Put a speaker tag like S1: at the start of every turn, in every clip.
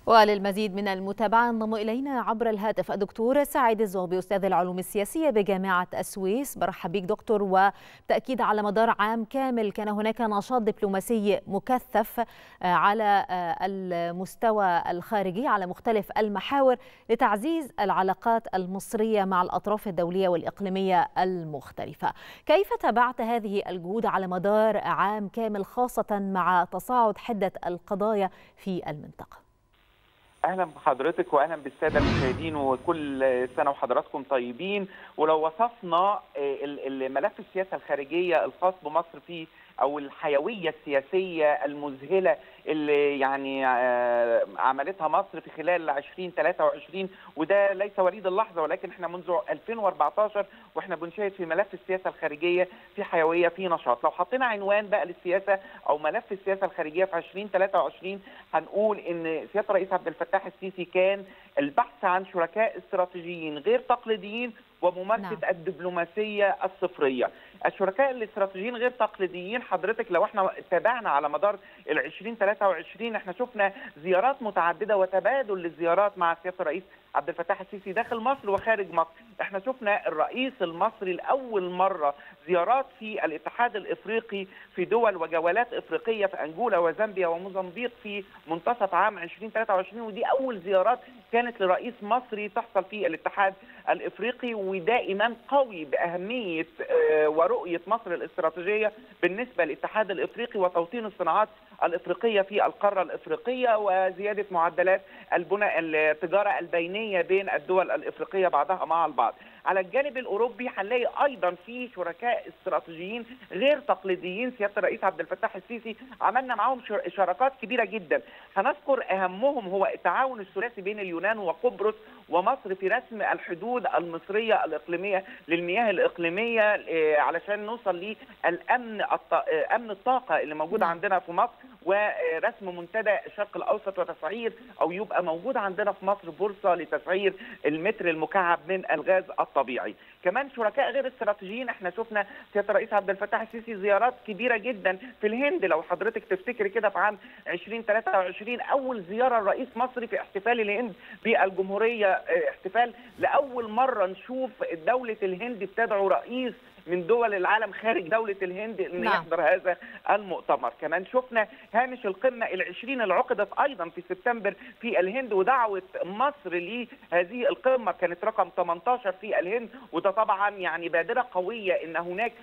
S1: وللمزيد من المتابعة انضم إلينا عبر الهاتف الدكتور سعيد الزغبي أستاذ العلوم السياسية بجامعة السويس برحب بك دكتور وتأكيد على مدار عام كامل كان هناك نشاط دبلوماسي مكثف على المستوى الخارجي على مختلف المحاور لتعزيز العلاقات المصرية مع الأطراف الدولية والإقليمية المختلفة كيف تابعت هذه الجهود على مدار عام كامل خاصة مع تصاعد حدة القضايا في المنطقة
S2: اهلا بحضرتك واهلا بالساده المشاهدين وكل سنه وحضراتكم طيبين ولو وصفنا الملف السياسه الخارجيه الخاص بمصر في او الحيويه السياسيه المذهله اللي يعني عملتها مصر في خلال 2023 وده ليس وليد اللحظه ولكن احنا منذ 2014 واحنا بنشاهد في ملف السياسه الخارجيه في حيويه في نشاط لو حطينا عنوان بقى للسياسه او ملف السياسه الخارجيه في 2023 هنقول ان سياده الرئيس عبد الفتاح السيسي كان البحث عن شركاء استراتيجيين غير تقليديين وممارسه نعم. الدبلوماسيه الصفريه. الشركاء الاستراتيجيين غير تقليديين حضرتك لو احنا تابعنا على مدار ال 2023 احنا شفنا زيارات متعدده وتبادل للزيارات مع سياده الرئيس عبد الفتاح السيسي داخل مصر وخارج مصر، احنا شفنا الرئيس المصري لاول مره زيارات في الاتحاد الافريقي في دول وجولات افريقيه في انجولا وزامبيا وموزمبيق في منتصف عام 2023 ودي اول زيارات كانت لرئيس مصري تحصل في الاتحاد الافريقي وده ايمان قوي باهميه ورؤيه مصر الاستراتيجيه بالنسبه للاتحاد الافريقي وتوطين الصناعات الافريقيه في القاره الافريقيه وزياده معدلات البنى التجاره البينيه بين الدول الافريقيه بعضها مع البعض. على الجانب الاوروبي هنلاقي ايضا في شركاء استراتيجيين غير تقليديين سياده الرئيس عبد الفتاح السيسي عملنا معاهم شراكات كبيره جدا هنذكر اهمهم هو التعاون الثلاثي بين اليونان وقبرص ومصر في رسم الحدود المصريه الاقليميه للمياه الاقليميه علشان نوصل للامن امن الطاقه اللي موجود عندنا في مصر ورسم منتدى الشرق الاوسط وتسعير او يبقى موجود عندنا في مصر بورصه لتسعير المتر المكعب من الغاز الطبيعي كمان شركاء غير استراتيجيين احنا شفنا سياده الرئيس عبد الفتاح السيسي زيارات كبيره جدا في الهند لو حضرتك تفتكري كده في عام 2023 اول زياره لرئيس مصري في احتفال الهند بالجمهوريه احتفال لاول مره نشوف دوله الهند بتدعو رئيس من دول العالم خارج دولة الهند أن نعم. يحضر هذا المؤتمر كمان شفنا هامش القمة العشرين اللي عقدت أيضا في سبتمبر في الهند ودعوة مصر لهذه القمة كانت رقم 18 في الهند وده طبعا يعني بادرة قوية أن هناك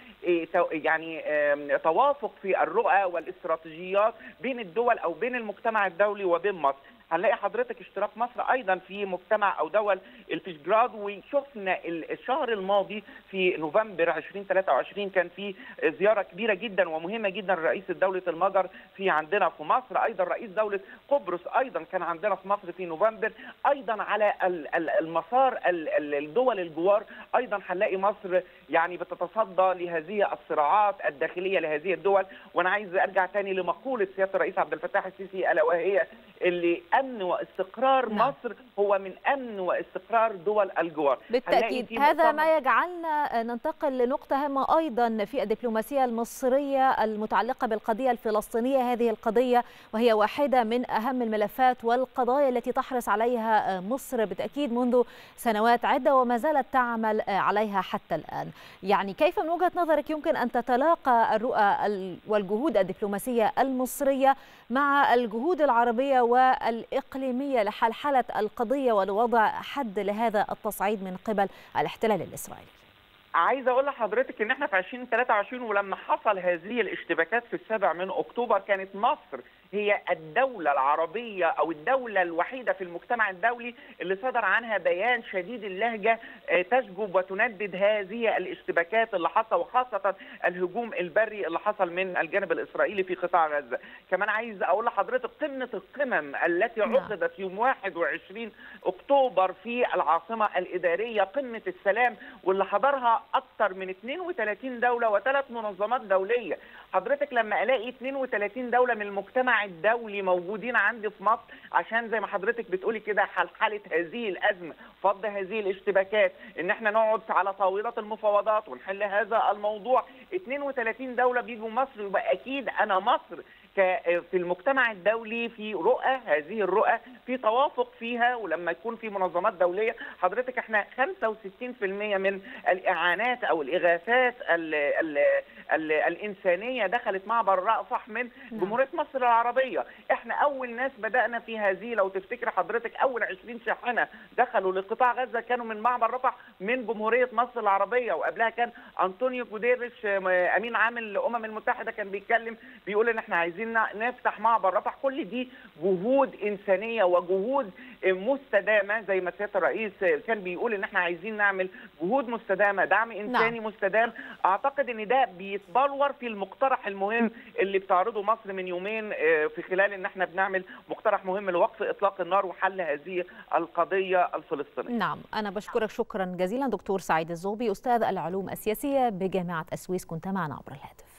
S2: يعني توافق في الرؤى والاستراتيجيات بين الدول أو بين المجتمع الدولي وبين مصر هنلاقي حضرتك اشتراك مصر ايضا في مجتمع او دول الفيشجراد وشفنا الشهر الماضي في نوفمبر 2023 كان في زياره كبيره جدا ومهمه جدا لرئيس دوله المجر في عندنا في مصر ايضا رئيس دوله قبرص ايضا كان عندنا في مصر في نوفمبر ايضا على المسار الدول الجوار ايضا هنلاقي مصر يعني بتتصدى لهذه الصراعات الداخليه لهذه الدول وانا عايز ارجع تاني لمقوله سياده الرئيس عبد الفتاح السيسي الا وهي اللي امن واستقرار نعم. مصر هو من امن واستقرار دول الجوار
S1: بالتاكيد هذا ما يجعلنا ننتقل لنقطه هامه ايضا في الدبلوماسيه المصريه المتعلقه بالقضيه الفلسطينيه هذه القضيه وهي واحده من اهم الملفات والقضايا التي تحرص عليها مصر بالتاكيد منذ سنوات عده وما زالت تعمل عليها حتى الان يعني كيف من وجهه نظرك يمكن ان تتلاقى الرؤى والجهود الدبلوماسيه المصريه مع الجهود العربيه والإقليمية لحلحلة القضية ولوضع حد لهذا التصعيد من قبل الاحتلال الإسرائيلي
S2: عايز اقول لحضرتك ان احنا في 2023 ولما حصل هذه الاشتباكات في السابع من اكتوبر كانت مصر هي الدولة العربية أو الدولة الوحيدة في المجتمع الدولي اللي صدر عنها بيان شديد اللهجة تشجب وتندد هذه الاشتباكات اللي حصل وخاصة الهجوم البري اللي حصل من الجانب الإسرائيلي في قطاع غزة كمان عايز أقول لحضرتك قمة القمم التي عقدت يوم 21 أكتوبر في العاصمة الإدارية قمة السلام واللي حضرها أكثر من 32 دولة وثلاث منظمات دولية حضرتك لما ألاقي 32 دولة من المجتمع الدولي موجودين عندي في مصر عشان زي ما حضرتك بتقولي كده حلحله هذه الازمه فض هذه الاشتباكات ان احنا نقعد على طاوله المفاوضات ونحل هذا الموضوع 32 دوله بيجوا مصر يبقى اكيد انا مصر في المجتمع الدولي في رؤى هذه الرؤى في توافق فيها ولما يكون في منظمات دوليه حضرتك احنا 65% من الاعانات او الاغاثات ال ال ال الانسانيه دخلت معبر رأفح من جمهوريه مصر العربيه احنا اول ناس بدانا في هذه لو تفتكر حضرتك اول 20 شاحنه دخلوا لقطاع غزه كانوا من معبر رفح من جمهوريه مصر العربيه وقبلها كان انطونيو جوديريش امين عام الامم المتحده كان بيتكلم بيقول ان احنا عايزين نفتح معبر رفح كل دي جهود انسانيه وجهود مستدامه زي ما سياده الرئيس كان بيقول ان احنا عايزين نعمل جهود مستدامه دعم انساني نعم. مستدام اعتقد ان ده بيتبلور في المقترح المهم اللي بتعرضه مصر من يومين في خلال ان احنا بنعمل مقترح مهم لوقف اطلاق النار وحل هذه القضيه الفلسطينيه.
S1: نعم انا بشكرك شكرا جزيلا دكتور سعيد الزوبي استاذ العلوم السياسيه بجامعه السويس كنت معنا عبر الهاتف.